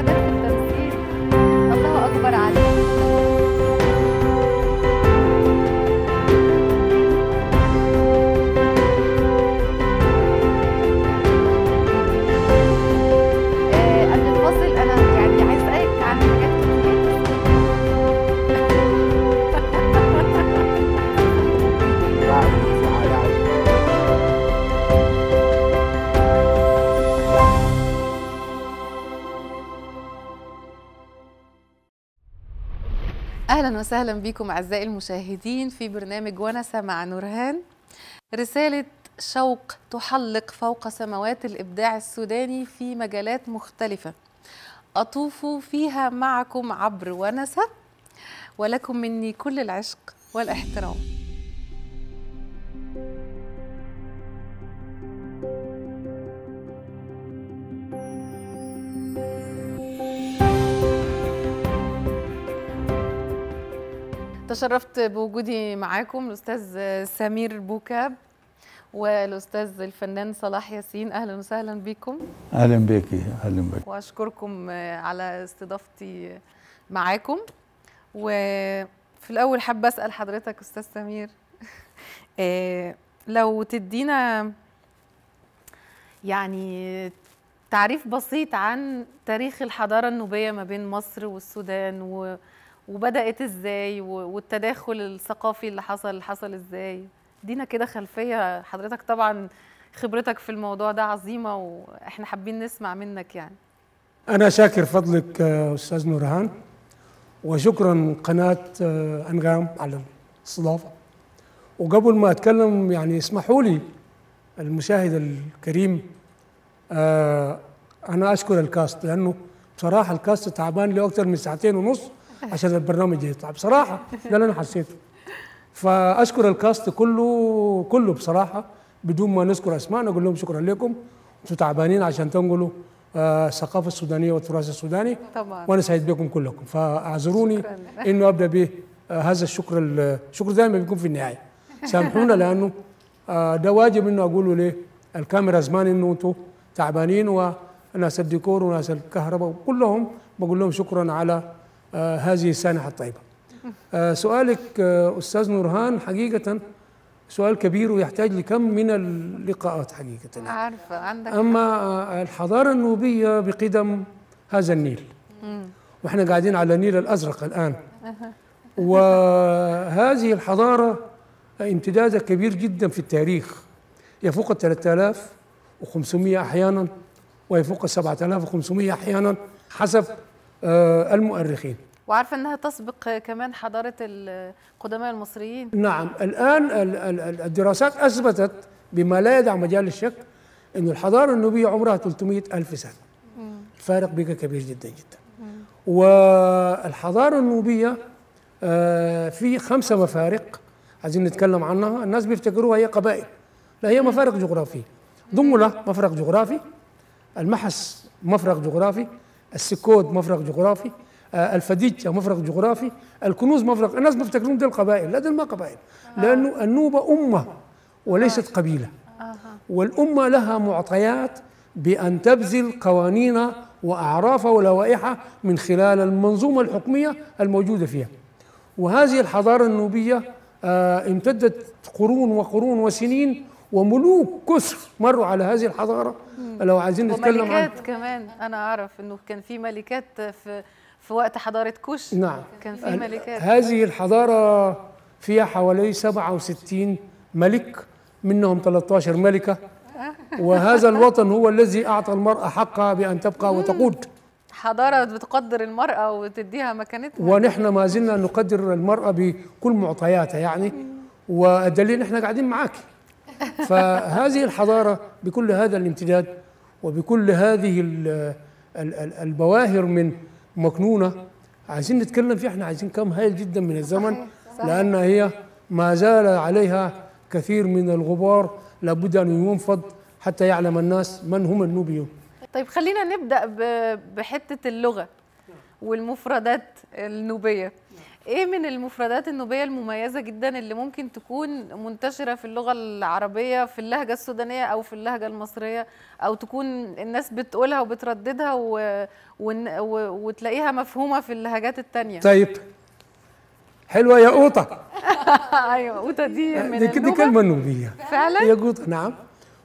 مشاهدات في التمثيل الله اكبر عليك آه، قبل الفاصل انا يعني عايز اسالك عن حاجات كتير اهلا وسهلا بكم اعزائي المشاهدين في برنامج ونسه مع نورهان رساله شوق تحلق فوق سماوات الابداع السوداني في مجالات مختلفه اطوف فيها معكم عبر ونسه ولكم مني كل العشق والاحترام تشرفت بوجودي معاكم الاستاذ سمير بوكاب والاستاذ الفنان صلاح ياسين اهلا وسهلا بكم اهلا بك اهلا بك واشكركم على استضافتي معاكم وفي الاول حابه اسال حضرتك استاذ سمير آه، لو تدينا يعني تعريف بسيط عن تاريخ الحضاره النوبيه ما بين مصر والسودان و وبدات ازاي و- والتداخل الثقافي اللي حصل حصل ازاي دينا كده خلفيه حضرتك طبعا خبرتك في الموضوع ده عظيمه واحنا حابين نسمع منك يعني أنا شاكر فضلك آه، أستاذ نورهان وشكرا قناة آه، أنغام على الاستضافة وقبل ما أتكلم يعني اسمحوا لي المشاهد الكريم آه، أنا أشكر الكاست لأنه بصراحة الكاست تعبان لي أكثر من ساعتين ونص عشان البرنامج يطلع بصراحة ده اللي أنا حسيته فأشكر الكاست كله كله بصراحة بدون ما نذكر أسماء نقول لهم شكرا لكم أنتم تعبانين عشان تنقلوا آه، الثقافة السودانية والتراث السوداني طبعا وانا سعيد بكم كلكم فاعذروني شكراً. انه ابدا به آه، هذا الشكر الشكر دائما بيكون في النهايه سامحونا لانه آه، ده واجب انه اقوله ليه الكاميرا زمان انه انتم تعبانين وناس الديكور وناس الكهرباء كلهم بقول لهم شكرا على آه، هذه السانحه الطيبه آه، سؤالك آه، استاذ نورهان حقيقه سؤال كبير ويحتاج لكم من اللقاءات حقيقه عارفه عندك أما آه، الحضارة النوبية بقدم هذا النيل وإحنا قاعدين على النيل الأزرق الآن وهذه الحضارة امتدادها كبير جدا في التاريخ يفوق ال 3500 أحيانا ويفوق ال 7500 أحيانا حسب آه، المؤرخين وعارفه انها تسبق كمان حضاره القدماء المصريين نعم الآن ال- ال- ال- الدراسات أثبتت بما لا يدع مجال للشك أن الحضارة النوبية عمرها 300 ألف سنة الفارق بقى كبير جدا جدا والحضارة النوبية آه، في خمسة مفارق عايزين نتكلم عنها الناس بيفتكروها هي قبائل لا هي مفارق جغرافية ضملة مفرق جغرافي المحس مفرق جغرافي السكود مفرق جغرافي آه، الفديجة مفرق جغرافي الكنوز مفرق الناس بيفتكرون دي القبائل لا دي ما قبائل لأنه النوبة أمة وليست قبيلة والأمة لها معطيات بأن تبذل قوانين وأعراف ولوائح من خلال المنظومة الحكمية الموجودة فيها وهذه الحضارة النوبية آه، امتدت قرون وقرون وسنين وملوك كثر مروا على هذه الحضارة لو عايزين نتكلم عن وملكات كمان انا اعرف انه كان في ملكات في في وقت حضاره كوش نعم كان في ال- ملكات هذه الحضارة فيها حوالي 67 ملك منهم 13 ملكة وهذا الوطن هو الذي أعطى المرأة حقها بأن تبقى وتقود حضاره بتقدر المراه وتديها مكانتها ونحن ما زلنا نقدر المرأة بكل معطياتها يعني والدليل احنا قاعدين معاك فهذه الحضارة بكل هذا الامتداد وبكل هذه ال- ال- ال- البواهر من مكنونة عايزين نتكلم فيها احنا عايزين كم هائل جدا من الزمن صحيح، صحيح. لأن هي ما زال عليها كثير من الغبار لابد أن ينفض حتى يعلم الناس من هم النوبيون طيب خلينا نبدا ب- بحته اللغه والمفردات النوبيه ايه من المفردات النوبيه المميزه جدا اللي ممكن تكون منتشره في اللغه العربيه في اللهجه السودانيه او في اللهجه المصريه او تكون الناس بتقولها وبترددها و... ون- و... وتلاقيها مفهومه في اللهجات التانية طيب حلوه يا قوطه ايوه وده دي من دي, دي اللغة؟ كلمه نوبيه فعلا هي قوطه نعم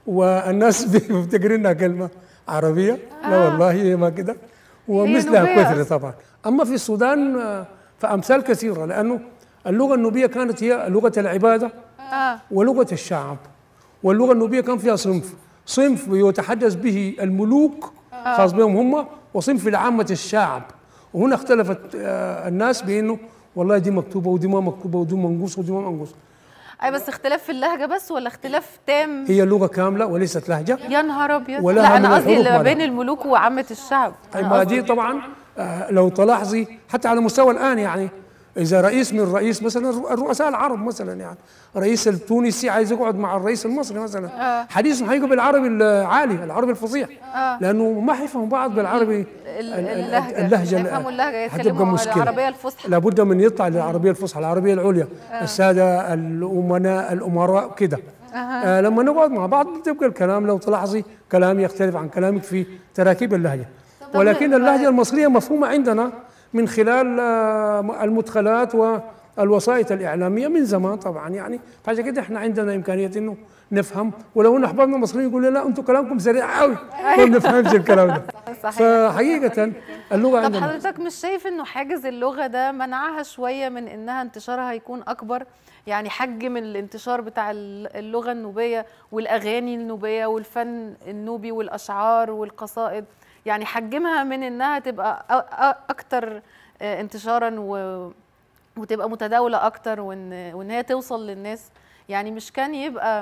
والناس بيفتكرينها كلمه عربيه لا والله هي ما كده ومثلها نوبية كثره أصلاً. طبعا اما في السودان آه، فامثال كثيره لانه اللغه النوبيه كانت هي لغه العباده اه ولغه الشعب واللغه النوبيه كان فيها صنف صنف يتحدث به الملوك خاص بهم هم وصنف لعامه الشعب وهنا اختلفت آه، الناس بانه والله دي مكتوبه ودي ما مكتوبه ودي منقوصه ودي ما منقوصه اي بس اختلاف في اللهجه بس ولا اختلاف تام هي لغه كامله وليست لهجه يا نهار ابيض ولها لا من انا قصدي الحروف اللي ما مالها. بين الملوك وعامه الشعب أي أنا ما قصدي- دي طبعا آه، لو تلاحظي حتى على مستوى الان يعني اذا رئيس من الرئيس مثلا الرؤساء العرب مثلا يعني رئيس التونسي عايز يقعد مع الرئيس المصري مثلا آه. حديثهم هيبقى بالعربي العالي العربي الفصيح آه. لانه ما حيفهموا بعض بالعربي ال- ال- ال- اللهجه اللهجه يفهموا اللهجه هتبقى يتكلموا مشكله العربيه الفصحى لابد من يطلع للعربيه الفصحى العربيه العليا الساده الامناء الامراء كده آه لما نقعد مع بعض تبقى الكلام لو تلاحظي كلامي يختلف عن كلامك في تراكيب اللهجه ولكن اللهجه المصريه مفهومه عندنا من خلال آه، المدخلات والوسائط الاعلاميه من زمان طبعا يعني فعشان كده احنا عندنا امكانيه انه نفهم ولو ان احبابنا المصريين يقولوا لا انتم كلامكم سريع قوي ما بنفهمش الكلام ده صحيح فحقيقه اللغه طب عندنا حضرتك مش شايف انه حاجز اللغه ده منعها شويه من انها انتشارها يكون اكبر يعني حجم الانتشار بتاع ال- اللغه النوبيه والاغاني النوبيه والفن النوبي والاشعار والقصائد يعني حجمها من انها تبقى أ- أ- اكتر آه، انتشارا و وتبقى متداوله اكتر وان وان هي توصل للناس يعني مش كان يبقى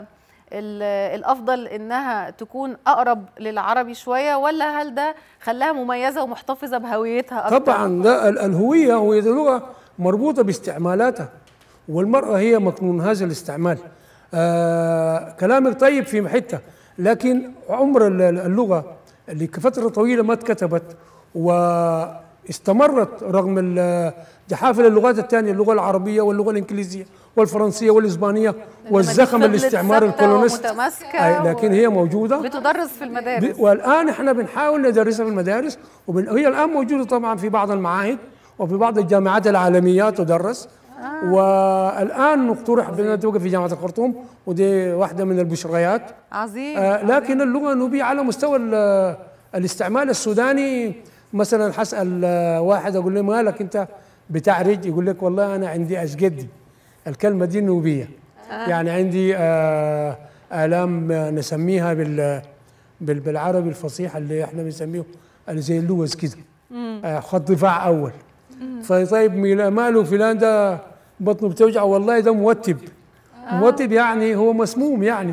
ال- الافضل انها تكون اقرب للعربي شويه ولا هل ده خلاها مميزه ومحتفظه بهويتها اكتر طبعا ده ال- الهويه هويه اللغه مربوطه باستعمالاتها والمراه هي مكنون هذا الاستعمال آه كلامك طيب في حته لكن عمر ال- ال- اللغه اللي كفتره طويله ما اتكتبت واستمرت رغم ال- جحافل اللغات الثانيه اللغه العربيه واللغه الانجليزيه والفرنسيه والاسبانيه والزخم فضلت الاستعمار ثابتة الكولونيست ومتماسكة أي، لكن و- هي موجوده بتدرس في المدارس ب- والان احنا بنحاول ندرسها في المدارس وبن... هي الان موجوده طبعا في بعض المعاهد وفي بعض الجامعات العالميه تدرس آه. والان نقترح بانها توقف في جامعه الخرطوم ودي واحده من البشريات عظيم آه لكن اللغه النوبيه على مستوى ال- الاستعمال السوداني مثلا حسال آه، واحد اقول له مالك انت بتعرج يقول لك والله انا عندي اشقدي الكلمه دي نوبيه آه. يعني عندي آه الام آه، نسميها بال بال- بالعربي الفصيح اللي احنا بنسميه اللي زي اللوز كده آه خط دفاع اول فطيب ميلا- ماله فلان ده بطنه بتوجع والله ده موتب موتب يعني هو مسموم يعني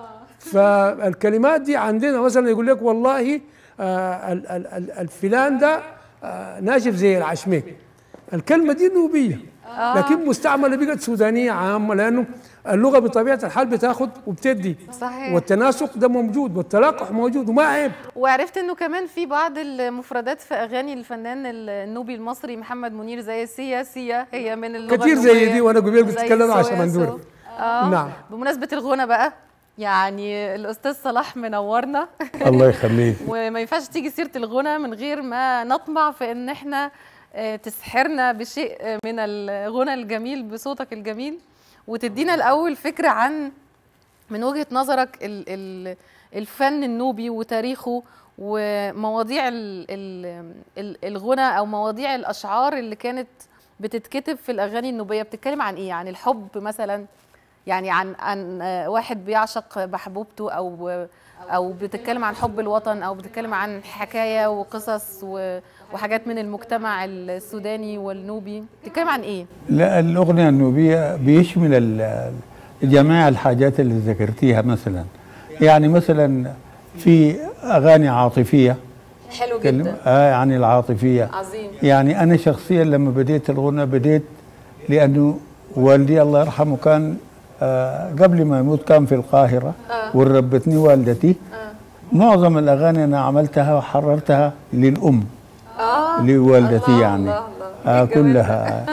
فالكلمات دي عندنا مثلا يقول لك والله آه ال- ال- ال- الفلان ده آه ناشف زي العشميك الكلمة دي نوبية لكن مستعملة بقت سودانية عامة لأنه اللغة بطبيعة الحال بتاخد وبتدي صحيح والتناسق ده موجود والتلقح موجود وما عيب وعرفت انه كمان في بعض المفردات في اغاني الفنان النوبي المصري محمد منير زي سيا سيا هي من اللغه كتير زي النوبية. دي وأنا قبل زي بتكلم عشان سويا مندوري. سو. اه نعم. بمناسبه الغنى بقى يعني الاستاذ صلاح منورنا الله يخليك وما ينفعش تيجي سيره الغنى من غير ما نطمع في ان احنا آه، تسحرنا بشيء آه، من الغنى الجميل بصوتك الجميل وتدينا الاول فكره عن من وجهه نظرك ال ال الفن النوبي وتاريخه ومواضيع ال ال ال الغنى او مواضيع الاشعار اللي كانت بتتكتب في الاغاني النوبيه بتتكلم عن ايه عن الحب مثلا يعني عن عن آه، واحد بيعشق محبوبته او او بتتكلم عن حب الوطن او بتتكلم عن حكايه وقصص و- وحاجات من المجتمع السوداني والنوبي بتتكلم عن ايه لا الأغنية النوبية بيشمل ال- جميع الحاجات اللي ذكرتيها مثلا يعني مثلا في أغاني عاطفية حلو كلم- آه يعني العاطفية عظيم يعني أنا شخصيا لما بديت الغنى بديت لأنه والدي الله يرحمه كان آه قبل ما يموت كان في القاهرة وربتني والدتي معظم الأغاني أنا عملتها وحررتها للأم اه لوالدتي الله، يعني الله، الله. آه إيه الجمال كلها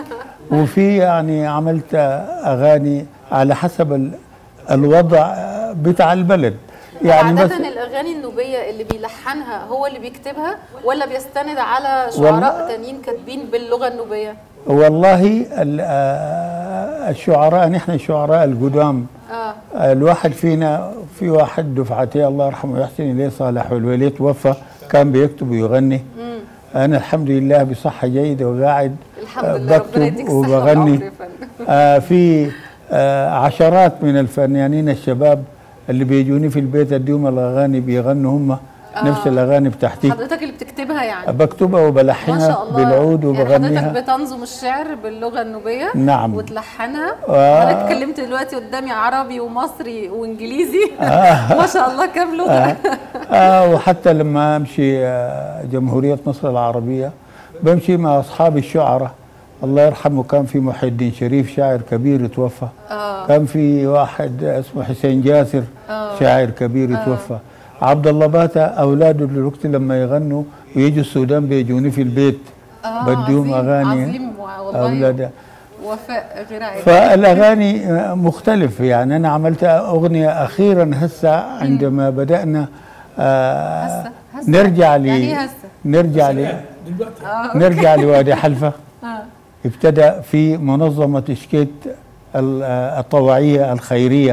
وفي يعني عملت اغاني على حسب ال- الوضع بتاع البلد يعني عادة مثلا الأغاني النوبية اللي بيلحنها هو اللي بيكتبها ولا بيستند على والله- شعراء تانيين كاتبين باللغة النوبية؟ والله ال- آه، الشعراء نحن الشعراء القدام اه الواحد فينا في واحد دفعتي الله يرحمه ويحسن اليه صالح والولي توفى كان بيكتب ويغني انا الحمد لله بصحه جيده وقاعد الحمد آه، لله ربنا يديك بكتب الصحة وبغني والعمر يا فندم. آه في آه عشرات من الفنانين الشباب اللي بيجوني في البيت اديهم الاغاني بيغنوا هم نفس الاغاني بتاعتي حضرتك اللي بتكتبها يعني بكتبها ما وبلحنها شاء الله بالعود يعني حضرتك وبغنيها بتنظم الشعر باللغة النوبية نعم. وتلحنها آه. حضرتك اتكلمت دلوقتي قدامي عربي ومصري وانجليزي ما شاء الله كام لغة آه وحتى لما امشي آه جمهوريه مصر العربيه بمشي مع اصحاب الشعراء الله يرحمه كان في محي الدين شريف شاعر كبير توفى آه. كان في واحد اسمه حسين جاسر شاعر كبير توفى عبد الله باتا اولاده دلوقتي لما يغنوا ويجوا السودان بيجوني في البيت آه، بديهم عظيم، اغاني عظيم والله اولادها وفاء غير عادي فالاغاني مختلف يعني انا عملت اغنيه اخيرا هسه عندما بدانا آه هسه- هسه؟ نرجع ل يعني إيه هسه؟ نرجع ل دلوقتي نرجع لوادي حلفه آه. ابتدى في منظمه اشكيت ال- آه، الطوعيه الخيريه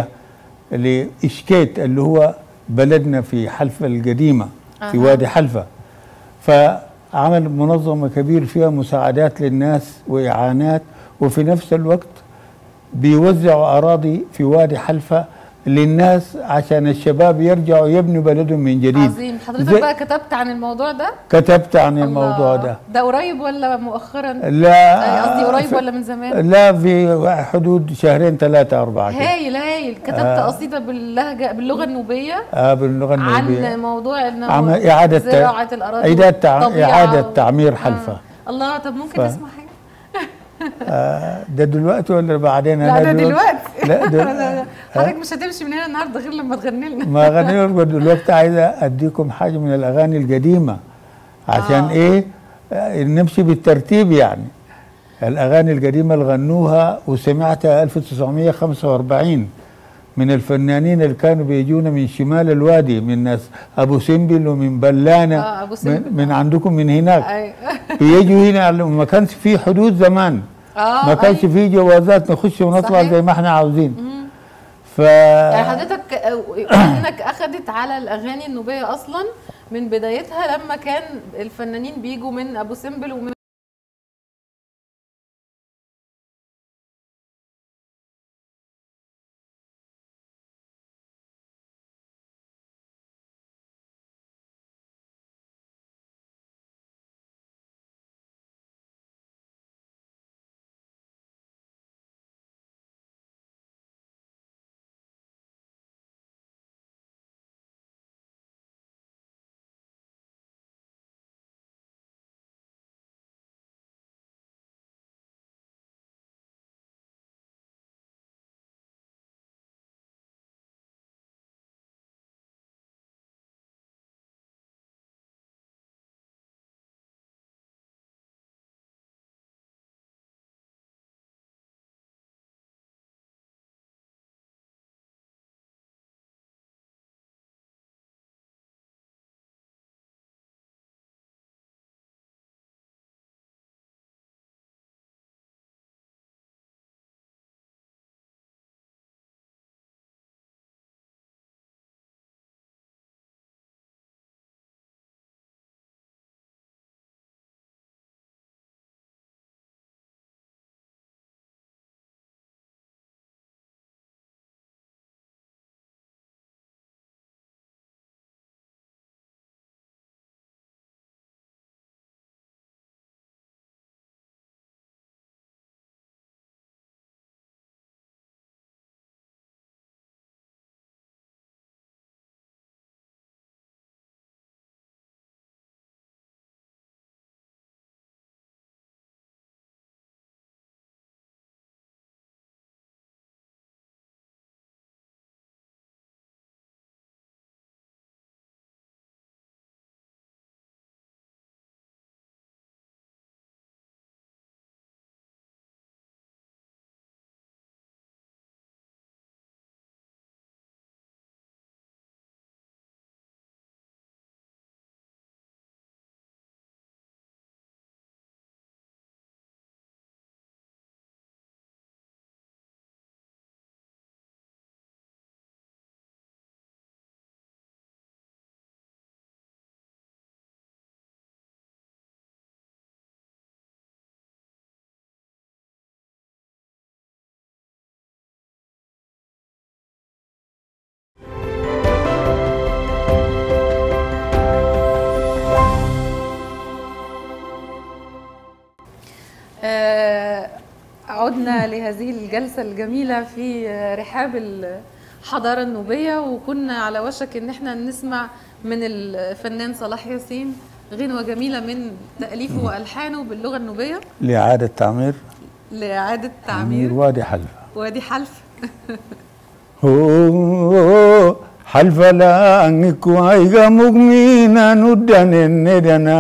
لاشكيت اللي هو بلدنا في حلفه القديمه في أها. وادي حلفه فعمل منظمه كبير فيها مساعدات للناس واعانات وفي نفس الوقت بيوزعوا اراضي في وادي حلفه للناس عشان الشباب يرجعوا يبنوا بلدهم من جديد عظيم حضرتك زي- بقى كتبت عن الموضوع ده كتبت عن الموضوع الله. ده ده قريب ولا مؤخرا لا أي قصدي قريب في- ولا من زمان لا في حدود شهرين ثلاثة أربعة كده هايل هايل كتبت قصيدة باللهجة باللغة النوبية آه باللغة النوبية عن موضوع انه عم إعادة زراعة الأراضي إعادة تع- والطبيعة إعادة و- تعمير آه. حلفة الله طب ممكن ف- نسمع حاجة آه ده دلوقتي ولا بعدين لا أنا ده دلوقتي لا دل... حضرتك مش هتمشي من هنا النهارده غير لما تغني لنا ما غني لكم دلوقتي عايزة أديكم حاجة من الأغاني القديمة عشان آه. إيه آه نمشي بالترتيب يعني الأغاني القديمة اللي غنوها وسمعتها 1945 من الفنانين اللي كانوا بيجونا من شمال الوادي من ناس أبو سمبل ومن بلانة آه، أبو من, سمبل. من عندكم من هناك أيوة. بيجوا هنا ما كانش في حدود زمان اه ما كانش أيوة. في جوازات نخش ونطلع صحيح. زي ما احنا عاوزين ف يعني حضرتك انك اخذت على الاغاني النوبيه اصلا من بدايتها لما كان الفنانين بيجوا من ابو سمبل ومن آه، عدنا لهذه الجلسة الجميلة في آه، رحاب الحضارة النوبية وكنا على وشك ان احنا نسمع من الفنان صلاح ياسين غنوة جميلة من تأليفه وألحانه باللغة النوبية لإعادة تعمير لإعادة تعمير تعمير وادي حلفة وادي حلف هو حلف لا أنكو أيغا مغمينا ندن ندنا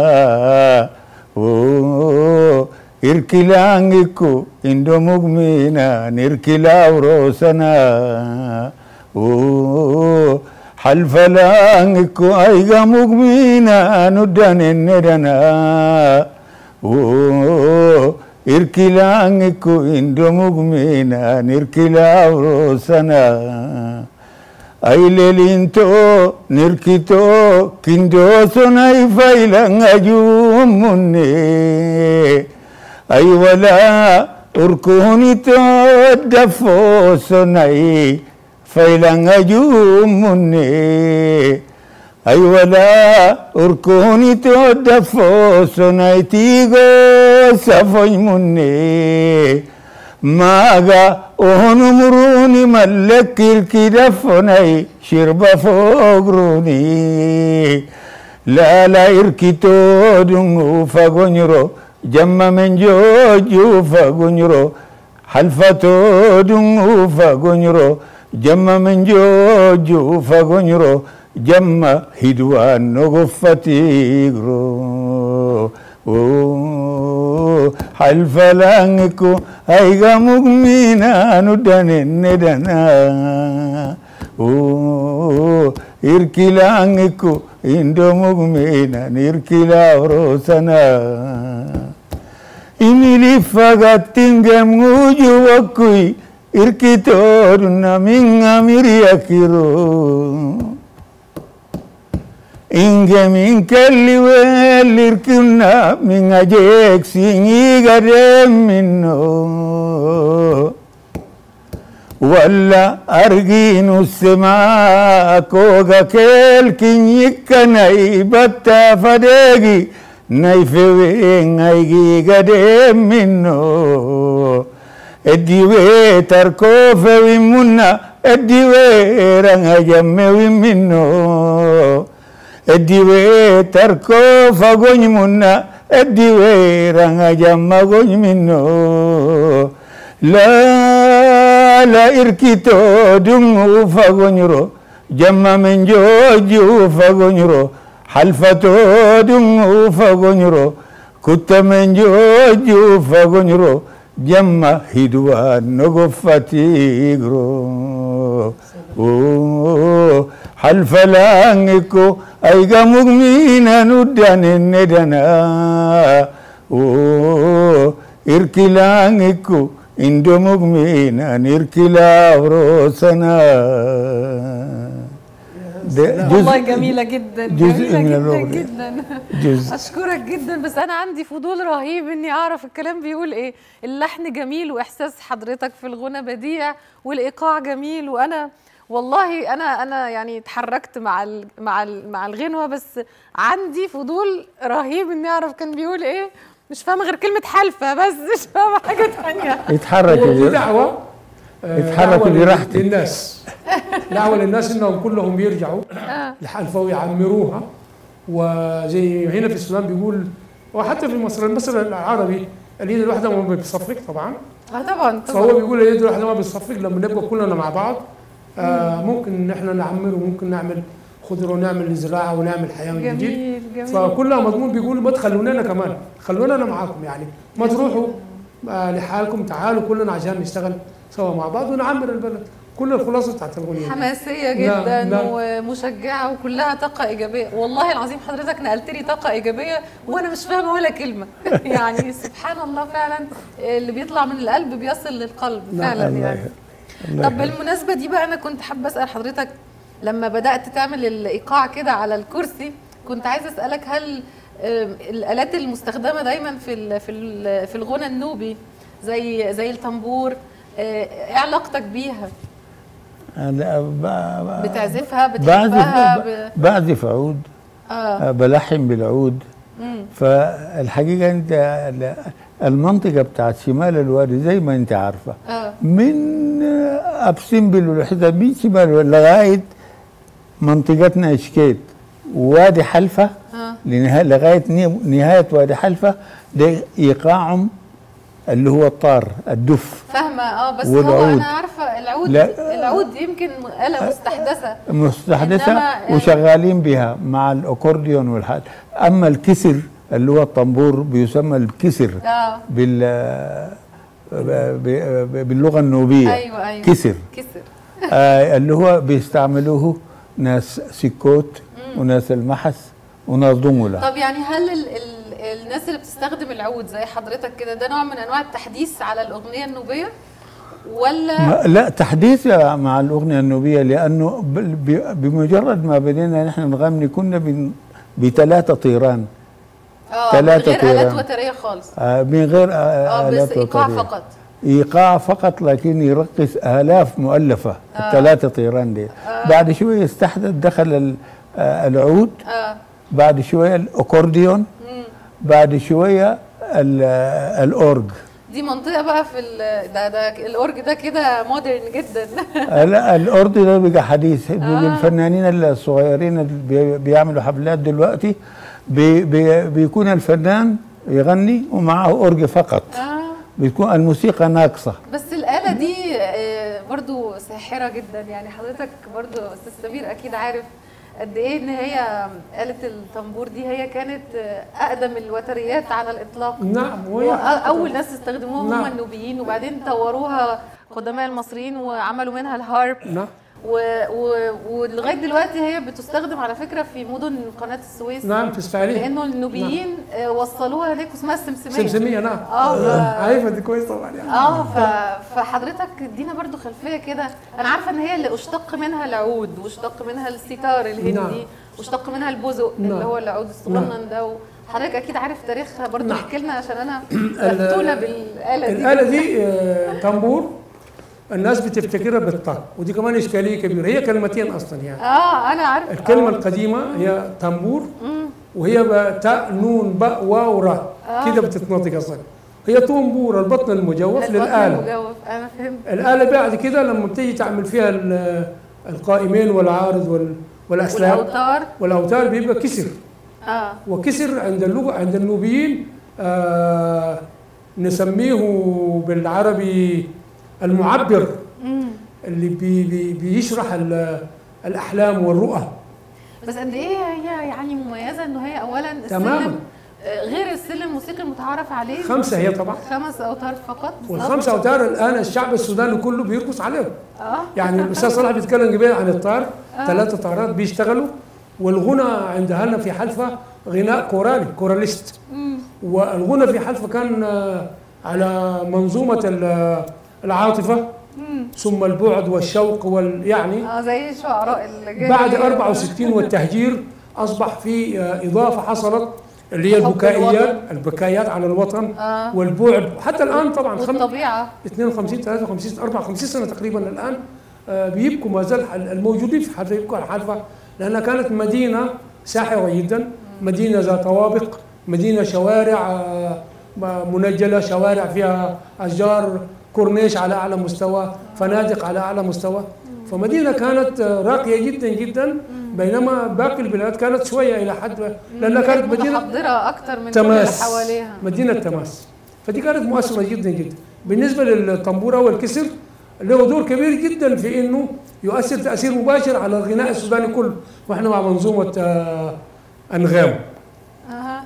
هو إركلا أنكو إندو مغمينا نركلا وروسنا هو حلف لا أنكو أيغا مغمينا ندن ندنا هو irkilaangiku indomugmina nirkila urosana ailelinto nirkito kindosonai failangajumunne aiwala urkunito dafosonai failangajumunne ay wala urkuni to dafo sonaitigo safoy munne maga onu muruni mallekil kidafonay shirba fogruni la la irkito dungu fagonyro jamma men joju fagonyro halfato dungu fagonyro jamma men joju fagonyro jamma hidwaan nogoffatigro halfalangiku aiga mugminaanu danennedana irkilangiku indo mugminan irkila orosana inilifagattingem ngujuwakkui irkitooduna mingamiriakiro inge min kelli wellirkunna min ajeek siñigadem minno walla arginu sema koga kelki ñikkanay batta fadeegi nay fewe ngaygigadem minno eddi we tarko fewi munna eddi we ranga jamme wimminno eddiwe tarko fagoñ munna eddiwe ranga jamma goñ minno la la irkito dungu fagoñro jamma men joju fagoñro halfato dungu fagoñro kutta men joju fagoñro jamma hidwa nogo fatigro oh halfalangiku aiga mugmina nuddanennedana o irkilangiku indo mugmina nirkila rosana والله جميلة جدا جزء جميلة من جدا الأغنية. جدا جزء أشكرك جدا بس أنا عندي فضول رهيب إني أعرف الكلام بيقول إيه اللحن جميل وإحساس حضرتك في الغنى بديع والإيقاع جميل وأنا والله أنا أنا يعني اتحركت مع ال مع ال مع الغنوة بس عندي فضول رهيب إني أعرف كان بيقول إيه مش فاهمة غير كلمة حلفة بس مش فاهمة حاجة تانية يتحرك ودي دعوه آه، يتحركوا دعوة براحتك. للناس دعوه للناس انهم كلهم يرجعوا لحلفه ويعمروها وزي هنا في السودان بيقول وحتى في مصر المثل العربي اليد الواحده ما بتصفق طبعا اه طبعا فهو طبعا بيقول اليد الواحده ما بتصفق لما نبقى كلنا مع بعض آه ممكن ان احنا نعمر وممكن نعمل خضره ونعمل زراعه ونعمل حياه من جديد جميل جميل فكلها مضمون بيقول ما تخلوننا كمان خلونا انا معاكم يعني ما تروحوا آه لحالكم تعالوا كلنا عشان نشتغل سوا مع بعض ونعمر البلد كل الخلاصه بتاعت الاغنيه حماسية نعم، جدا نعم. ومشجعة وكلها طاقة إيجابية والله العظيم حضرتك نقلت لي طاقة إيجابية وأنا مش فاهمة ولا كلمة يعني سبحان الله فعلا اللي بيطلع من القلب بيصل للقلب فعلا الله يعني يخليك. الله طب يخليك. بالمناسبة دي بقى أنا كنت حابة أسأل حضرتك لما بدأت تعمل الإيقاع كده على الكرسي كنت عايزة أسألك هل آم، الآلات المستخدمة دايما في ال- في ال- في الغنى النوبي زي زي الطنبور آه، إيه علاقتك بيها؟ أنا ب- ب- بتعزفها بتحبها بعزف ب... بعزف عود اه بلحن بالعود مم. فالحقيقة أنت ال- المنطقه بتاعت شمال الوادي زي ما انت عارفه اه من آه، اب سمبل والحتت من شمال الوادي لغايه منطقتنا اشكيت ووادي حلفه اه لنها- لغايه ني- نهايه وادي حلفه ده ايقاعهم اللي هو الطار الدف فاهمه اه بس هو والعود. انا عارفه العود لا. العود يمكن آلة مستحدثة مستحدثه إنما- وشغالين بها مع الاكورديون والحال اما الكسر اللي هو الطنبور بيسمى الكسر اه بال ب- ب- باللغه النوبيه ايوه ايوه كسر كسر آه اللي هو بيستعملوه ناس سكوت وناس المحس وناس دملة طب يعني هل ال ال الناس اللي بتستخدم العود زي حضرتك كده ده نوع من انواع التحديث على الاغنيه النوبيه ولا ما لا تحديث مع الأغنية النوبية لأنه ب- ب- بمجرد ما بدينا نحن نغني كنا بن- بثلاثة طيران اه ثلاثة من غير آلات طيران. وترية خالص آه، من غير آه، اه بس آلات ايقاع وترية. فقط ايقاع فقط لكن يرقص الاف مؤلفه الثلاثه طيران دي بعد شويه استحدث دخل ال- آه، العود اه بعد شويه الاكورديون بعد شويه ال- آه، الاورج دي منطقه بقى في ال- ده ده الاورج ده كده مودرن جدا آه، لا الاورج ده بقى حديث بيقول الفنانين الصغيرين اللي بي- بيعملوا حفلات دلوقتي بي بي بيكون الفنان يغني ومعه اورج فقط اه بتكون الموسيقى ناقصه بس الآلة دي آه، برضو ساحرة جدا يعني حضرتك برضو أستاذ سمير أكيد عارف قد إيه إن هي آلة الطنبور دي هي كانت آه، أقدم الوتريات على الإطلاق نعم وهي أول ناس استخدموها هم نعم. النوبيين وبعدين طوروها قدماء المصريين وعملوا منها الهارب نعم و... و... ولغايه دلوقتي هي بتستخدم على فكره في مدن قناه السويس نعم في اسماعيليه لانه النوبيين آه، وصلوها هناك اسمها السمسميه سمسميه نعم اه ف- عارفه دي كويس طبعا يعني اه ف... فحضرتك ادينا برضو خلفيه كده انا عارفه ان هي اللي اشتق منها العود واشتق منها الستار الهندي نعم. واشتق منها البزق نعم. اللي هو العود الصغنن ده وحضرتك اكيد عارف تاريخها برضو نعم. احكي لنا عشان انا فتونا بالاله دي الآلة دي آه، طنبور الناس بتفتكرها بالطاء ودي كمان إشكالية كبيرة هي كلمتين أصلا يعني اه انا عارف الكلمة آه. القديمة هي طنبور وهي ب- تاء نون باء واو راء آه. كده بتتنطق أصلا هي طنبور البطن المجوف البطن للآلة المجوف انا فهمت الآلة بعد كده لما بتيجي تعمل فيها ال- القائمين والعارض وال- والأسلاك والاوتار والأوتار بيبقى كسر اه وكسر عند اللغة عند النوبيين آه نسميه بالعربي المعبر اللي بي بي بيشرح ال- الأحلام والرؤى بس قد ايه هي يعني مميزه انه هي اولا تماماً. السلم آه، غير السلم الموسيقي المتعارف عليه خمسة هي طبعا خمس اوتار فقط بالظبط. والخمسة أوتار الآن الشعب السوداني كله بيرقص عليهم اه يعني الأستاذ صلاح بيتكلم قبل عن الطار ثلاثة طارات بيشتغلوا والغنى عند أهلنا في حلفة غناء كورالي كوراليست والغنى في حلفة كان آه، على منظومة ال- العاطفة ثم البعد والشوق وال يعني اه زي الشعراء اللي بعد 64 والتهجير اصبح في آه، اضافه حصلت اللي هي حب البكائيات الوطن. البكائيات على الوطن آه. والبعد حتى الان طبعا خم- والطبيعه 52 53 54 سنه تقريبا الان آه، بيبكوا ما زال ال- الموجودين في حلفه يبكوا على حلفه لانها كانت مدينه ساحره جدا مدينه ذات طوابق مدينه شوارع آه، م- منجله شوارع فيها اشجار كورنيش على اعلى مستوى فنادق على اعلى مستوى فمدينه كانت آه، راقيه جدا جدا بينما باقي البلاد كانت شويه الى حد لانها كانت مدينه متحضره اكتر من كل اللي تماس حواليها مدينة تماس فدي كانت مؤثرة جدا جدا بالنسبة للطنبورة والكسر له دور كبير جدا في انه يؤثر تأثير مباشر على الغناء السوداني كله واحنا مع منظومة آه، انغام اها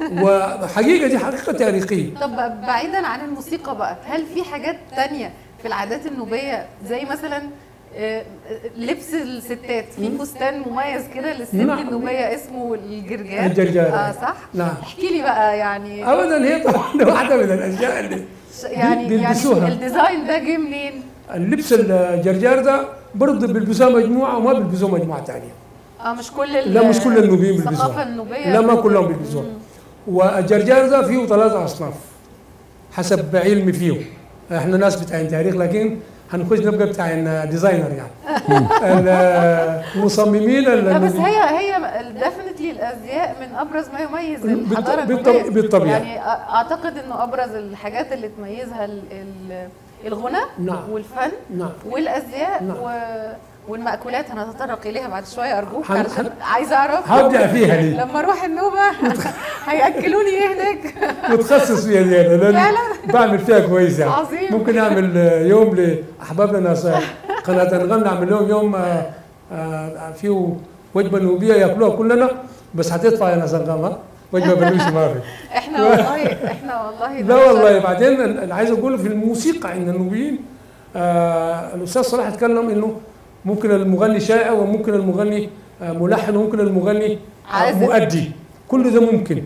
وحقيقة دي حقيقة تاريخية طب بعيدا عن الموسيقى بقى هل في حاجات تانية في العادات النوبيه زي مثلا آه، لبس الستات في فستان مميز كده للست نعم. النوبيه اسمه الجرجال الجرجال. اه صح نعم. احكي لي بقى يعني ابدا هي طبعا واحدة من الاشياء اللي ش- يعني بيلبسوها. يعني الديزاين ده جه منين؟ اللبس الجرجار ده برضه بيلبسوها مجموعة وما بيلبسوها مجموعة ثانية اه مش كل ال- لا مش كل النوبيين بيلبسوها الثقافه النوبيه لا ما كلهم بيلبسوها والجرجار ده فيه ثلاثة أصناف حسب علمي فيه احنا ناس بتاعين تاريخ لكن هنخش نبقى بتاعين ديزاينر يعني المصممين لا بس ال- هي هي ديفنتلي الازياء من ابرز ما يميز بالط- الحضاره بالط- النوبية. بالطبيعة. يعني أ- اعتقد انه ابرز الحاجات اللي تميزها ال- ال- الغنى نعم. والفن نعم والازياء نعم. و والمأكولات هنتطرق إليها بعد شوية أرجوك هن- علشان هن- عايزة أعرف هبدأ فيها دي لما أروح النوبة هيأكلوني إيه هناك متخصص فيها دي انا لأن فعلا؟ بعمل فيها كويس يعني عظيم. ممكن اعمل آه، يوم لاحبابنا ناس آه، قناه انغام نعمل لهم يوم آه، آه، فيه وجبه نوبيه ياكلوها كلنا بس هتدفع يا ناس انغام ها وجبه بلوش ما في إحنا والله إحنا والله لا والله بعدين انا عايز اقول في الموسيقى عند النوبيين آه الاستاذ صلاح اتكلم انه ممكن المغني شائع وممكن المغني آه ملحن وممكن المغني آه عازف. مؤدي كل ده ممكن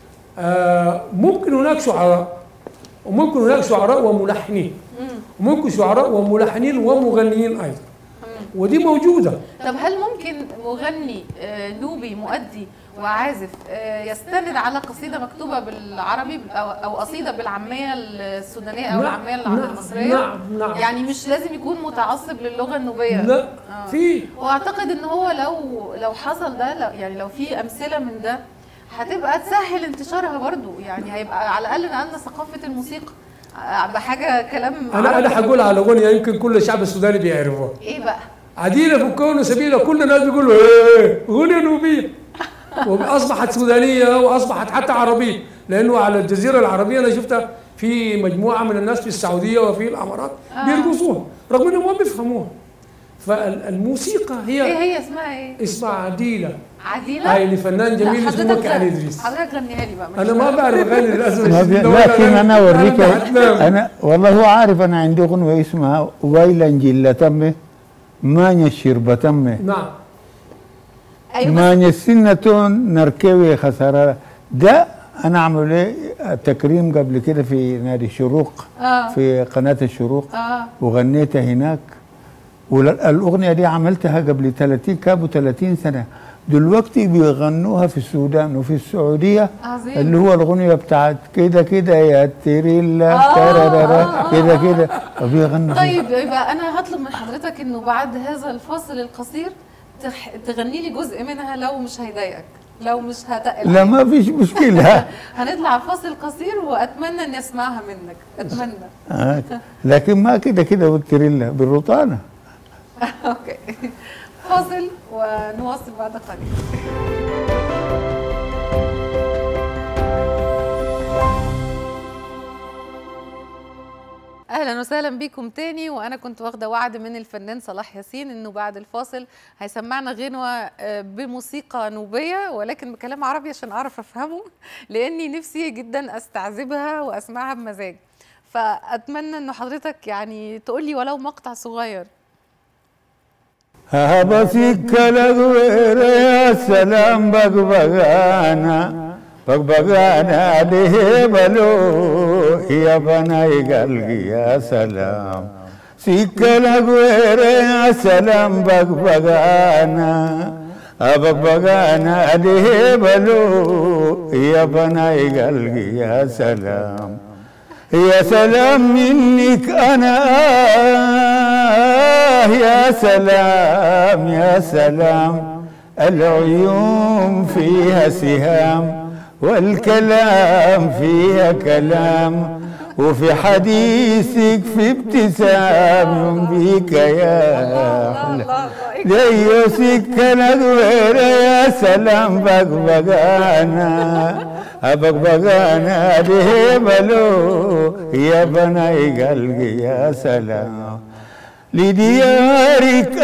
آه ممكن هناك شعراء وممكن هناك شعراء وملحنين وممكن شعراء وملحنين ومغنيين ايضا ودي موجوده طب هل ممكن مغني آه، نوبي مؤدي وعازف آه، يستند على قصيدة مكتوبة بالعربي أو أو قصيدة بالعامية السودانية أو نعم، العامية نعم، المصرية؟ نعم، نعم. يعني مش لازم يكون متعصب للغة النوبية لا آه. في واعتقد ان هو لو لو حصل ده لو يعني لو في امثله من ده هتبقى تسهل انتشارها برضو يعني هيبقى على الاقل نقلنا ثقافه الموسيقى آه، بحاجه كلام انا عربي. انا هقول على اغنيه يمكن كل الشعب السوداني بيعرفوها ايه بقى عدينا في الكون سبيله كل الناس بيقولوا ايه غنى نوبيه واصبحت سودانيه واصبحت حتى عربيه لانه على الجزيره العربيه انا شفتها في مجموعه من الناس في السعوديه وفي الامارات آه. بيرقصوها رغم انهم ما بيفهموها فالموسيقى ايه هي هي اسمها ايه اسمها عديله عديله هاي لفنان جميل لا، اسمه حضرتك مكي علي ادريس حضرتك غنيها لي بقى مش انا ما بعرف اغني للاسف ما بي... الشديد ولا لكن أغني. انا اوريك هتنام. انا والله هو عارف انا عندي اغنيه اسمها ويلا جلة تمه مانيا الشربة تمه نعم ايوه بس مانيا السنة نركوي خسارة ده انا عمل ايه تكريم قبل كده في نادي الشروق اه في قناة الشروق اه وغنيتها هناك والأغنية دي عملتها قبل 30 كابو 30 سنة دلوقتي بيغنوها في السودان وفي السعودية عظيم اللي هو الأغنية بتاعت كده كده يا تريلا آه، ترارارا آه، كده كده وبيغنوا فيها. طيب يبقى انا هطلب من حضرتك انه بعد هذا الفاصل القصير تح... تغني لي جزء منها لو مش هيضايقك لو مش هتقل لا ما فيش مشكلة هنطلع فاصل قصير واتمنى اني اسمعها منك اتمنى آه، لكن ما كده كده والتريلا بالرطانة اوكي فاصل ونواصل بعد قليل اهلا وسهلا بيكم تاني وانا كنت واخده وعد من الفنان صلاح ياسين انه بعد الفاصل هيسمعنا غنوه آه، بموسيقى نوبيه ولكن بكلام عربي عشان اعرف افهمه لاني نفسي جدا استعذبها واسمعها بمزاج فاتمنى انه حضرتك يعني تقولي ولو مقطع صغير هبسك لغوير يا سلام بغبغانا بغبغانا ده بلو يا بناي قلبي يا سلام سيك لغوير يا سلام بغبغانا بغبغانا ده بلو يا بناي قلبي يا سلام يا سلام منك انا آه يا سلام يا سلام العيون فيها سهام والكلام فيها كلام وفي حديثك في ابتسام بيك يا أحلى ليو سكة غير يا سلام بغبغانا بغبغانا ده بلو يا بناي قلبي يا سلام لديارك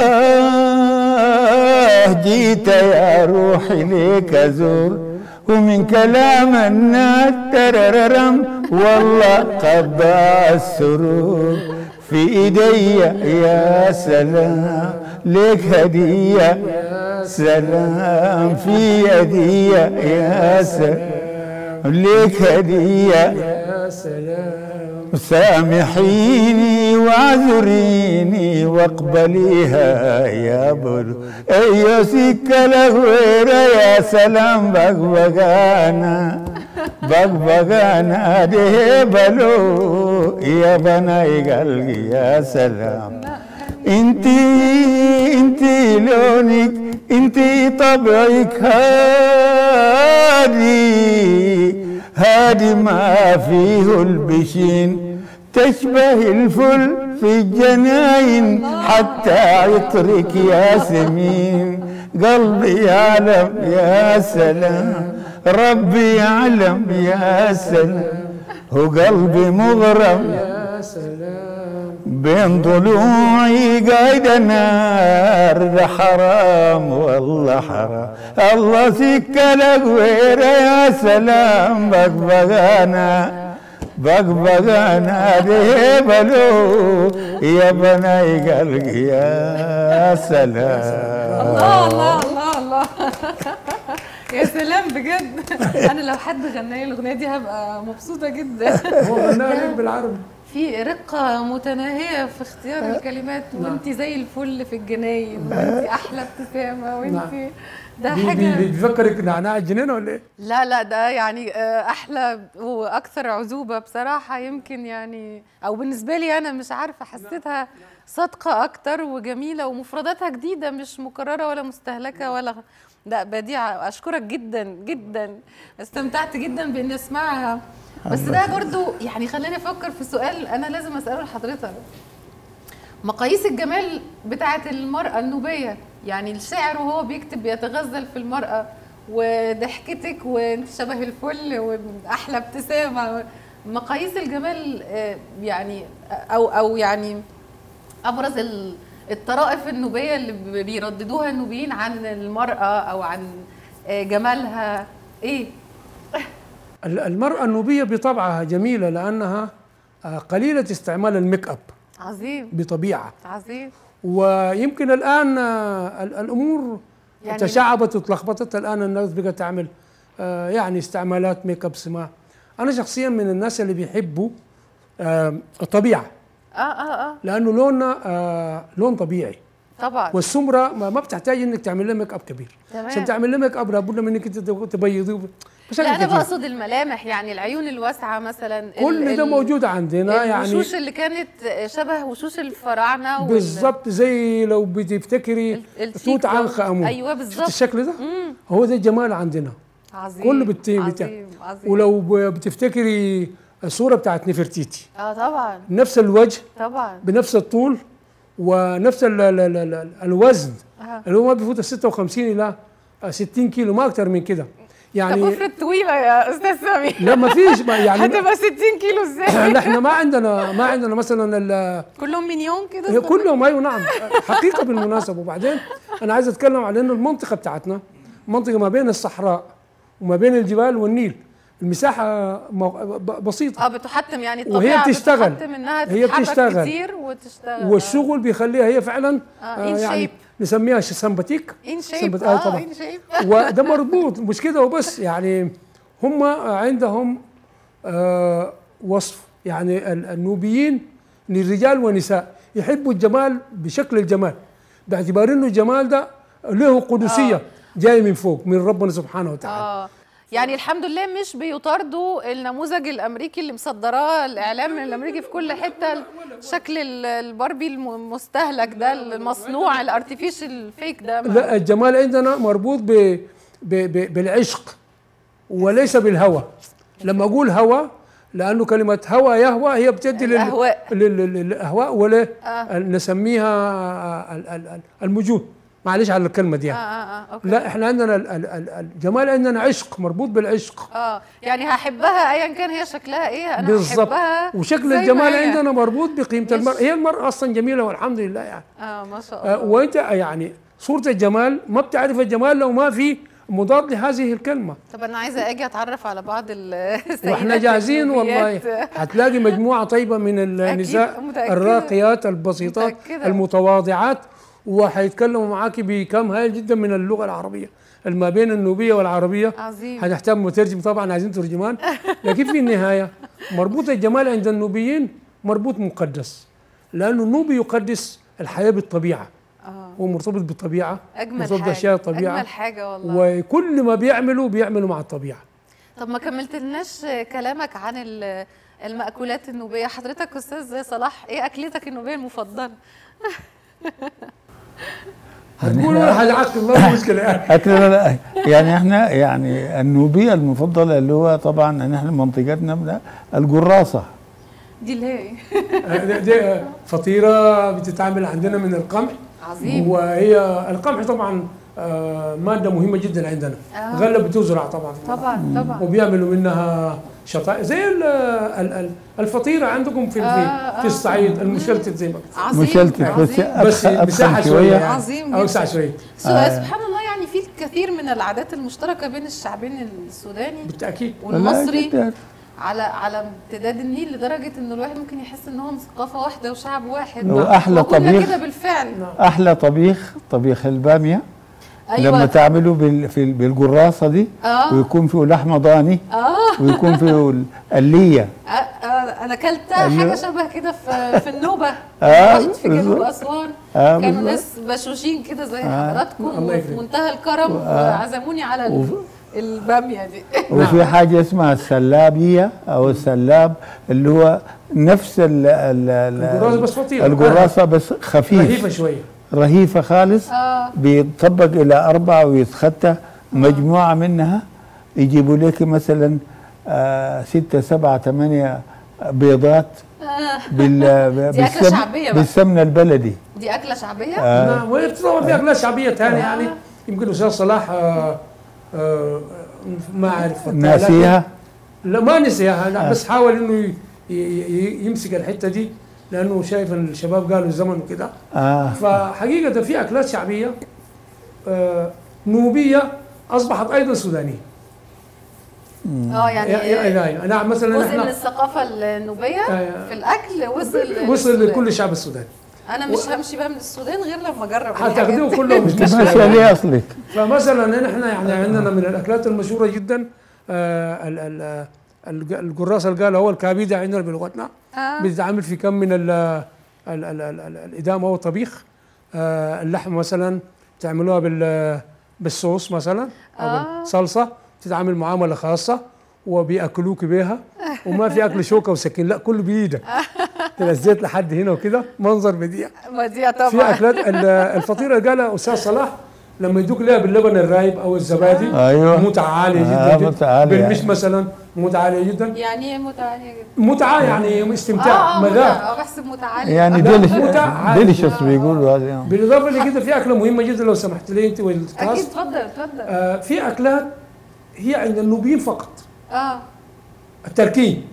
آه جيت يا روحي ليك أزور ومن كلام الناس ترررم والله قضى السرور في ايدي يا سلام لك هدية سلام في يدي يا سلام لك هدية يا سلام سامحيني واعذريني واقبليها يا برو ايو سكة لغويرة يا سلام بغبغانا بغبغانا ده بلو يا بناي قلبي يا سلام انتي انتي لونك انتي طبعك هادي هادي ما فيه البشين تشبه الفل في الجناين حتى عطرك يا سمين قلبي يعلم يا سلام ربي يعلم يا سلام هو قلبي مغرم يا سلام بين ضلوعي قايد نار ده حرام والله حرام الله سكلك ويرا يا سلام بقبقانا بقبقانا ده بلو يا بناي قلبي يا سلام الله الله الله الله يا سلام بجد انا لو حد غنى لي الاغنيه دي هبقى مبسوطه جدا هو غناها لك بالعربي في رقة متناهية في اختيار الكلمات وانت زي الفل في الجناين وانت احلى ابتسامة وانت ده بي- بي- حاجة بيفكرك نعناع الجنينه ولا ايه؟ لا لا ده يعني آه، احلى واكثر عذوبة بصراحة يمكن يعني او بالنسبة لي انا مش عارفة حسيتها صادقة اكتر وجميلة ومفرداتها جديدة مش مكررة ولا مستهلكة ولا لا بديعة اشكرك جدا جدا استمتعت جدا باني اسمعها بس ده برضو يعني خلاني افكر في سؤال انا لازم اساله لحضرتك مقاييس الجمال بتاعت المرأة النوبية يعني الشاعر وهو بيكتب بيتغزل في المرأة وضحكتك وانت شبه الفل واحلى ابتسامة مقاييس الجمال آه، يعني او او يعني ابرز ال- الطرائف النوبية اللي ب- بيرددوها النوبيين عن المرأة او عن آه، جمالها ايه ال- المرأة النوبية بطبعها جميلة لأنها آه، قليلة استعمال الميك اب عظيم بطبيعة عظيم ويمكن الآن آه، ال- الأمور يعني- تشعبت وتلخبطت الآن الناس بقت تعمل آه، يعني استعمالات ميك اب سماء أنا شخصيا من الناس اللي بيحبوا آه، الطبيعة اه اه اه لأنه لوننا آه، لون طبيعي طبعا والسمرة ما ما بتحتاج انك تعمل لها ميك اب كبير تمام. عشان تعمل لها ميك اب لابد من انك انت تبيضيه بشكل لا انا كثير. بقصد الملامح يعني العيون الواسعه مثلا ال- كل ده ال- موجود عندنا يعني الوشوش اللي كانت شبه وشوش الفراعنه وال- بالظبط زي لو بتفتكري ال- الشيك توت ده. عنخ امون أيوة شفت بالظبط. الشكل ده هو ده الجمال عندنا عظيم كله بت... بت... عظيم عظيم ولو ب- بتفتكري الصوره بتاعت نفرتيتي اه طبعا نفس الوجه طبعا بنفس الطول ونفس ال ال ال ال الوزن آه. اللي هو ما بيفوت ال 56 الى 60 كيلو ما اكثر من كده طب يعني افرض طويله يا استاذ سامي لا ما فيش ما يعني هتبقى 60 كيلو ازاي لا احنا ما عندنا ما عندنا مثلا ال- كلهم مليون كده هي كلهم ايوه نعم حقيقه بالمناسبه وبعدين انا عايز اتكلم على انه المنطقه بتاعتنا منطقه ما بين الصحراء وما بين الجبال والنيل المساحه مو- ب- بسيطه اه بتحتم يعني وهي الطبيعه بتشتغل. بتحتم انها هي تتحرك بتشتغل. كتير وتشتغل والشغل بيخليها هي فعلا آه، in يعني shape. نسميها سمباتيك ان شيب سمبت- آه اه طبعا ان شيب وده مربوط مش كده وبس يعني هم عندهم آه وصف يعني ال- النوبيين للرجال والنساء يحبوا الجمال بشكل الجمال باعتبار انه الجمال ده له قدسيه آه. جاي من فوق من ربنا سبحانه وتعالى اه يعني الحمد لله مش بيطاردوا النموذج الامريكي اللي مصدراه الاعلام الامريكي في كل حته شكل ال- الباربي المستهلك ده المصنوع الارتفيشال فيك ده ما- لا الجمال عندنا مربوط ب ب ب بالعشق وليس بالهوى لما اقول هوى لانه كلمه هوى يهوى هي بتدي لل- الأهواء. لل- لل- للاهواء ولا آه. نسميها ال- ال- ال- المجون معلش على الكلمه دي اه يعني. اه اه اوكي لا احنا عندنا ال- ال- ال- الجمال عندنا عشق مربوط بالعشق اه يعني هحبها ايا كان هي شكلها ايه انا بالظبط هحبها وشكل زي ما الجمال هي. عندنا مربوط بقيمه مش- المرأة هي المرأة اصلا جميله والحمد لله يعني اه ما شاء آه، الله وانت يعني صوره الجمال ما بتعرف الجمال لو ما في مضاد لهذه الكلمه طب انا عايزه اجي اتعرف على بعض السيدات واحنا جاهزين والله النوبيات. هتلاقي مجموعه طيبه من النساء متأكدة. الراقيات البسيطات متأكدة. المتواضعات وحيتكلموا معاك بكم هائل جدا من اللغه العربيه ما بين النوبيه والعربيه عظيم هنحتاج مترجم طبعا عايزين ترجمان لكن في النهايه مربوط الجمال عند النوبيين مربوط مقدس لانه النوبي يقدس الحياه بالطبيعه اه هو مرتبط بالطبيعه اجمل مرتبط حاجه باشياء الطبيعه اجمل حاجه والله وكل ما بيعملوا بيعملوا مع الطبيعه طب ما كملتلناش كلامك عن ال- المأكولات النوبية حضرتك أستاذ صلاح إيه أكلتك النوبية المفضلة؟ هتقولوا حاجات ما في مشكله يعني أكل لا لا يعني احنا يعني النوبيه المفضله اللي هو طبعا نحن منطقتنا من القراصه دي اللي هي إيه؟ دي- دي فطيره بتتعمل عندنا من القمح عظيم وهي القمح طبعا آه، ماده مهمه جدا عندنا آه. غله بتزرع طبعا في الأرض. طبعا طبعا وبيعملوا منها شطائر زي ال- ال- ال- الفطيره عندكم في آه، في, آه. في الصعيد المشلتت زي ما قلت. عظيم مشلتت بس عظيم بس أدخل مساحه أدخل شويه شويه يعني عظيم اوسع جداً. شويه سؤال آه. سبحان الله يعني في الكثير من العادات المشتركه بين الشعبين السوداني بالتاكيد والمصري لا، على على امتداد النيل لدرجه انه الواحد ممكن يحس ان هم ثقافه واحده وشعب واحد وأحلى وكنا طبيخ. كده بالفعل احلى طبيخ طبيخ الباميه ايوه لما تعمله بال في بالقراصه دي اه ويكون فيه لحمه ضاني اه ويكون فيه الليه آه، آه، انا اكلتها أيوة. حاجه شبه كده في في النوبه آه، رحت في جنوب بالظبط. اسوان آه، كانوا بالظبط. ناس بشوشين كده زي آه. حضراتكم الله وفي يكرمك. منتهى الكرم وعزموني على ال- الباميه دي وفي حاجه اسمها السلابيه او السلاب اللي هو نفس ال ال ال- القراصة بس فطيرة. القراصه بس خفيف رهيفه شويه رهيفه خالص اه بيطبق الى اربعه ويتختى مجموعه منها يجيبوا لك مثلا آه ستة سبعة ثمانية بيضات بال دي أكلة بالسم- شعبية بقى. بالسمنة البلدي دي اكله شعبيه آه. نعم وهي طبعا في اكلات شعبيه ثانيه يعني يمكن الاستاذ صلاح آه، آه، ما اعرف ناسيها لا ما نسيها لا بس حاول انه ي- ي- يمسك الحته دي لانه شايف إن الشباب قالوا الزمن وكده آه. فحقيقه في اكلات شعبيه آه، نوبيه اصبحت ايضا سودانيه اه يا- يعني يا- يا- نعم مثلا جزء من احنا الثقافه النوبيه آه. في الاكل وصل وصل للسودان. لكل الشعب السوداني انا مش همشي بقى من السودان غير لما اجرب الحاجات حتاخذوه دي. كله مش ماشية مشكله ليه أصلك فمثلا نحن يعني عندنا من الاكلات المشهوره جدا آه، ال- ال- الج- القراص اللي قال هو الكابيده عندنا بلغتنا آه. بتتعمل في كم من ال ال ال ال ال الادام او الطبيخ آه، اللحم مثلا تعملوها بال بالصوص مثلا او آه. بالصلصه تتعامل معامله خاصه وبياكلوك بيها وما في اكل شوكه وسكين لا كله بايدك الزيت لحد هنا وكده منظر بديع مذيع في طبعا اكلات ال- الفطيره اللي قالها استاذ صلاح لما يدوك لها باللبن الرايب او الزبادي أيوة. متعه عاليه آه، جدا جدا متعة عالية بالمش يعني. مثلا متعه عاليه جدا يعني ايه متعاليه جدا متعه يعني اه استمتاع اه مذاق متعة، بحسب متعاليه يعني لا، ديليش متعة. ديليشس بيقولوا هذا بالاضافه لكده في اكله مهمه جدا لو سمحت لي انت اكيد والكاست اتفضل اتفضل آه في اكلات هي عند النوبيين فقط اه التركين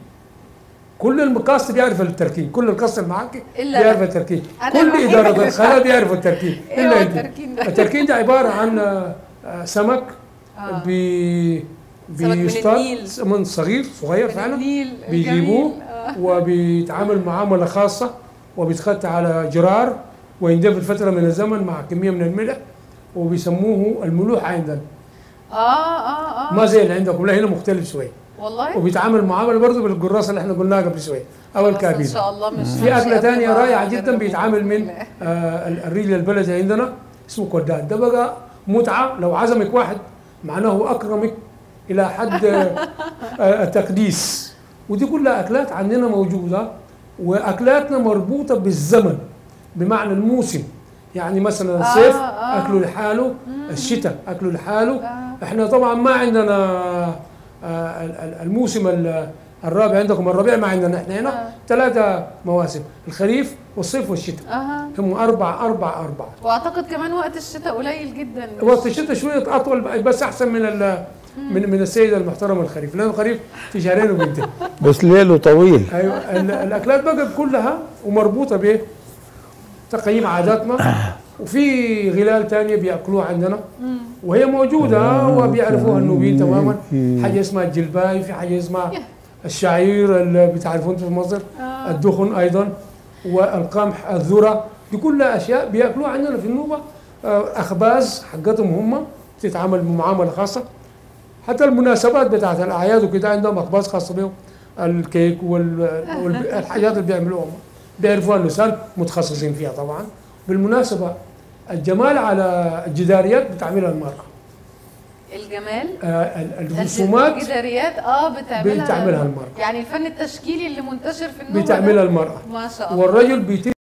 كل المقاصد بيعرف التركين كل القصة اللي معاك إلا بيعرف أنا. التركين أنا كل الوحيدة إدارة اللي الخلاء بيعرفوا التركين إيه هو إلا أنت التركين ده؟ التركين ده عبارة عن آه، آه، سمك آه. بي سمك من بيصطاد النيل. من صغير صغير من فعلا النيل بيجيبوه الجميل. آه. وبيتعامل معاملة خاصة وبيتخت على جرار ويندفن فترة من الزمن مع كمية من الملح وبيسموه الملوح عندنا اه اه اه ما زي اللي عندكم لا هنا مختلف شوي والله وبيتعامل معامله برضه بالقراصه اللي احنا قلناها قبل شويه او خلاص ان الكابيزه شاء الله مش في مش اكله قبل ثانيه ما رائعه جدا أجربه. بيتعامل من لا. آه ال- الريل البلدي عندنا اسمه كودان ده بقى متعه لو عزمك واحد معناه هو اكرمك الى حد آه آه، التقديس ودي كلها اكلات عندنا موجوده واكلاتنا مربوطه بالزمن بمعنى الموسم يعني مثلا آه، الصيف آه. اكله لحاله الشتاء اكله لحاله آه. احنا طبعا ما عندنا آه، ال- ال- الموسم ال- الرابع عندكم الربيع ما عندنا احنا هنا آه. ثلاثة مواسم الخريف والصيف والشتاء اها هم أربع أربع أربع واعتقد كمان وقت الشتاء قليل جدا وقت الشتاء شوية أطول بس أحسن من ال من من السيدة المحترمة الخريف لأن الخريف في شهرين وبينتهي بس ليله طويل ايوه ال- الاكلات بقى كلها ومربوطه ب تقييم عاداتنا وفي غلال تانية بياكلوها عندنا وهي موجوده وبيعرفوها النوبيين تماما حاجه اسمها الجلباي في حاجه اسمها الشعير اللي بتعرفون في مصر آه. الدخن ايضا والقمح الذره دي كلها اشياء بياكلوها عندنا في النوبه آه، اخباز حقتهم هم تتعامل بمعامله خاصه حتى المناسبات بتاعت الاعياد وكده عندهم اخباز خاصه بهم الكيك والحاجات اللي بيعملوها هم. بيعرفوها النسان متخصصين فيها طبعا بالمناسبه الجمال على الجداريات بتعملها المراه الجمال آه، ال- الرسومات الجداريات اه بتعملها بتعملها المرأة. يعني الفن التشكيلي اللي منتشر في النوبه بتعملها ده؟ المراه ما شاء الله والرجل بيتم